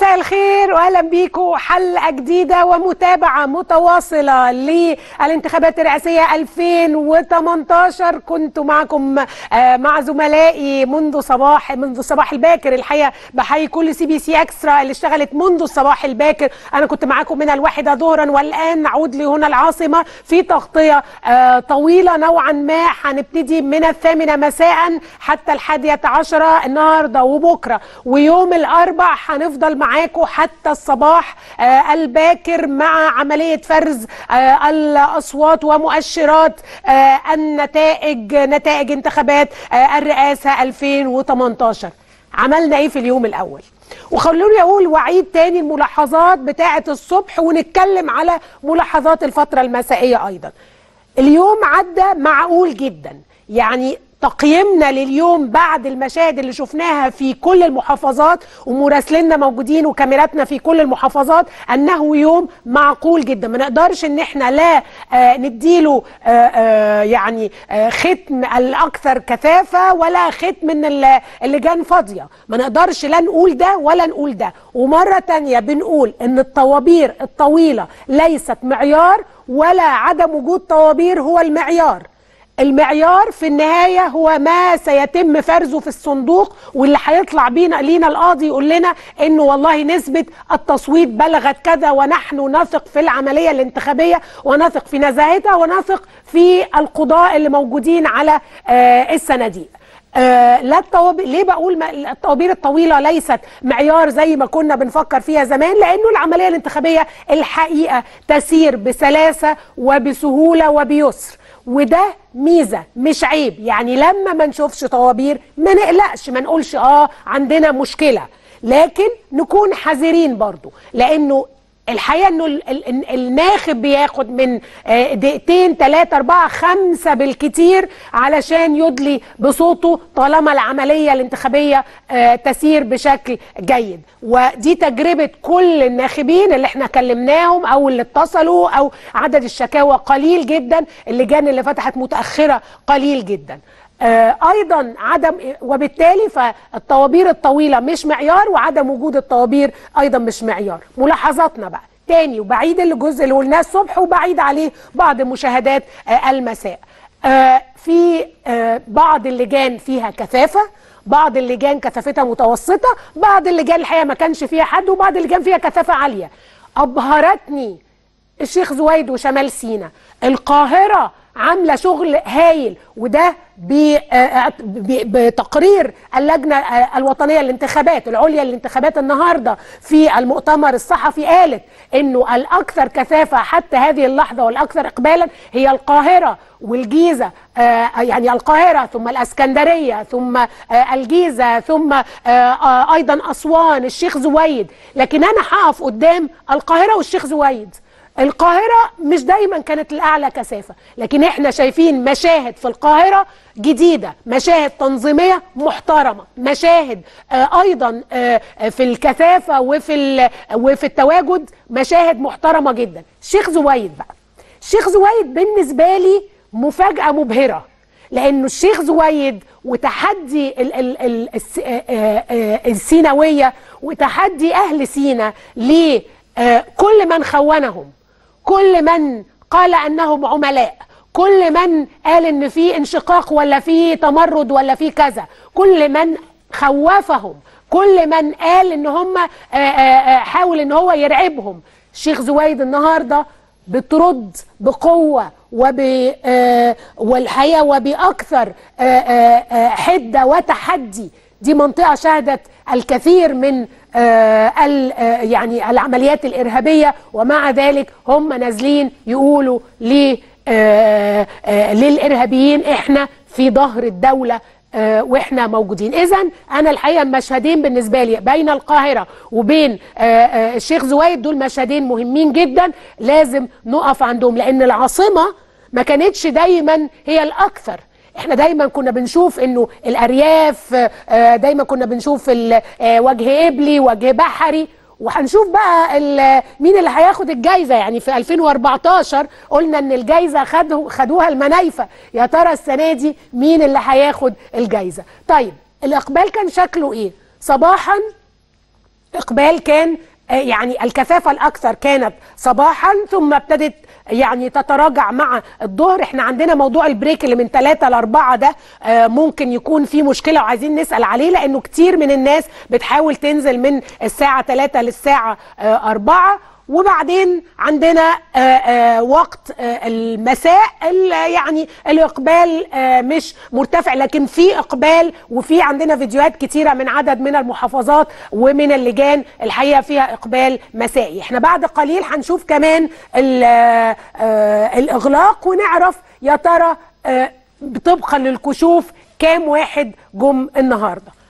مساء الخير واهلا بيكم حلقه جديده ومتابعه متواصله للانتخابات الرئاسيه 2018 كنت معكم آه، مع زملائي منذ صباح منذ الصباح الباكر الحقيقه بحيي كل سي بي سي اكسترا اللي اشتغلت منذ الصباح الباكر انا كنت معاكم من الواحده ظهرا والان نعود لهنا العاصمه في تغطيه آه، طويله نوعا ما هنبتدي من الثامنه مساء حتى الحادية عشرة النهارده وبكره ويوم الاربع هنفضل معاكم حتى الصباح آه، الباكر مع عمليه فرز آه، الاصوات ومؤشرات آه، النتائج نتائج انتخابات آه، الرئاسه 2018 عملنا ايه في اليوم الاول وخلوني اقول واعيد تاني الملاحظات بتاعه الصبح ونتكلم على ملاحظات الفتره المسائيه ايضا اليوم عدى معقول جدا يعني تقييمنا لليوم بعد المشاهد اللي شفناها في كل المحافظات ومراسليننا موجودين وكاميراتنا في كل المحافظات انه يوم معقول جدا ما نقدرش ان احنا لا آه نديله آه آه يعني آه ختم الاكثر كثافه ولا ختم من ال- اللجان فاضيه ما نقدرش لا نقول ده ولا نقول ده ومره تانية بنقول ان الطوابير الطويله ليست معيار ولا عدم وجود طوابير هو المعيار المعيار في النهاية هو ما سيتم فرزه في الصندوق واللي هيطلع بينا لينا القاضي يقول لنا انه والله نسبة التصويت بلغت كذا ونحن نثق في العملية الانتخابية ونثق في نزاهتها ونثق في القضاء اللي موجودين على آه الصناديق آه لا الطوابير ليه بقول ما- الطوابير الطويله ليست معيار زي ما كنا بنفكر فيها زمان لانه العمليه الانتخابيه الحقيقه تسير بسلاسه وبسهوله وبيسر وده ميزه مش عيب يعني لما ما نشوفش طوابير ما نقلقش ما نقولش اه عندنا مشكله لكن نكون حذرين برضو لانه الحقيقه انه ال- ال- ال- الناخب بياخد من آه، دقيقتين ثلاثة أربعة خمسة بالكتير علشان يدلي بصوته طالما العملية الانتخابية آه، تسير بشكل جيد ودي تجربة كل الناخبين اللي احنا كلمناهم أو اللي اتصلوا أو عدد الشكاوى قليل جدا اللجان اللي فتحت متأخرة قليل جدا آه، ايضا عدم وبالتالي فالطوابير الطويله مش معيار وعدم وجود الطوابير ايضا مش معيار ملاحظاتنا بقى تاني وبعيد الجزء اللي قلناه الصبح وبعيد عليه بعض مشاهدات آه، المساء آه، في آه، بعض اللجان فيها كثافه بعض اللجان كثافتها متوسطه بعض اللجان الحقيقه ما كانش فيها حد وبعض اللجان فيها كثافه عاليه ابهرتني الشيخ زويد وشمال سينا القاهرة عاملة شغل هايل وده ب- آه، ب- بتقرير اللجنة آه، الوطنية للانتخابات العليا للانتخابات النهاردة في المؤتمر الصحفي قالت انه الاكثر كثافة حتى هذه اللحظة والاكثر اقبالا هي القاهرة والجيزة آه، يعني القاهرة ثم الاسكندرية ثم آه، الجيزة ثم آه، آه، ايضا اسوان الشيخ زويد لكن انا هقف قدام القاهرة والشيخ زويد القاهرة مش دايما كانت الأعلى كثافة لكن احنا شايفين مشاهد في القاهرة جديدة مشاهد تنظيمية محترمة مشاهد آه أيضا آه آه، في الكثافة وفي, ال- وفي التواجد مشاهد محترمة جدا الشيخ زويد بقى الشيخ زويد بالنسبة لي مفاجأة مبهرة لانه الشيخ زويد وتحدي ال ال ال الس- آه، آه، آه، السيناويه وتحدي اهل سينا لكل من خونهم كل من قال انهم عملاء كل من قال ان في انشقاق ولا في تمرد ولا في كذا كل من خوفهم كل من قال ان هم آه، آه، آه، حاول ان هو يرعبهم الشيخ زويد النهارده بترد بقوه وب آه، والحقيقه وباكثر آه، آه، آه، حده وتحدي دي منطقه شهدت الكثير من آه، ال- آه، يعني العمليات الارهابيه ومع ذلك هم نازلين يقولوا ل آه، آه، للارهابيين احنا في ظهر الدوله آه، واحنا موجودين اذا انا الحقيقه المشهدين بالنسبه لي بين القاهره وبين آه، آه، الشيخ زويد دول مشهدين مهمين جدا لازم نقف عندهم لان العاصمه ما كانتش دايما هي الاكثر احنا دايما كنا بنشوف انه الارياف آه، دايما كنا بنشوف ال- آه، وجه قبلي وجه بحري وهنشوف بقى ال- مين اللي هياخد الجايزه يعني في 2014 قلنا ان الجايزه خدوا خدوها المنايفه يا ترى السنه دي مين اللي هياخد الجايزه طيب الاقبال كان شكله ايه صباحا اقبال كان آه، يعني الكثافه الاكثر كانت صباحا ثم ابتدت يعني تتراجع مع الظهر احنا عندنا موضوع البريك اللي من 3 ل 4 ده آه، ممكن يكون في مشكله وعايزين نسال عليه لانه كتير من الناس بتحاول تنزل من الساعه 3 للساعه 4 وبعدين عندنا آه، آه، وقت آه، المساء ال- يعني الاقبال آه، مش مرتفع لكن في اقبال وفي عندنا فيديوهات كتيره من عدد من المحافظات ومن اللجان الحقيقه فيها اقبال مسائي احنا بعد قليل هنشوف كمان ال- آه، آه، الاغلاق ونعرف يا ترى آه، طبقا للكشوف كام واحد جم النهارده